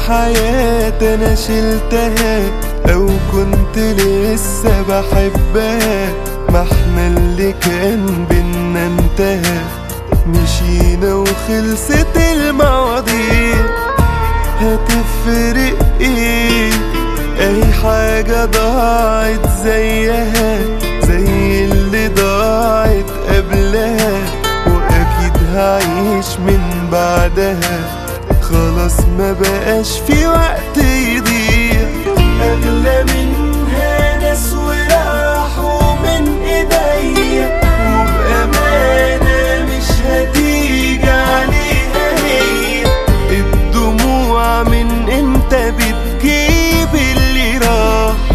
حياتي انا شلتها او كنت لسه بحبها ما احنا اللي كان بينا انتهى مشينا وخلصت المواضيع هتفرق ايه اي حاجة ضاعت زيها زي اللي ضاعت قبلها واكيد هعيش من بعدها خلاص ما بقاش في وقت يضيع اغلى من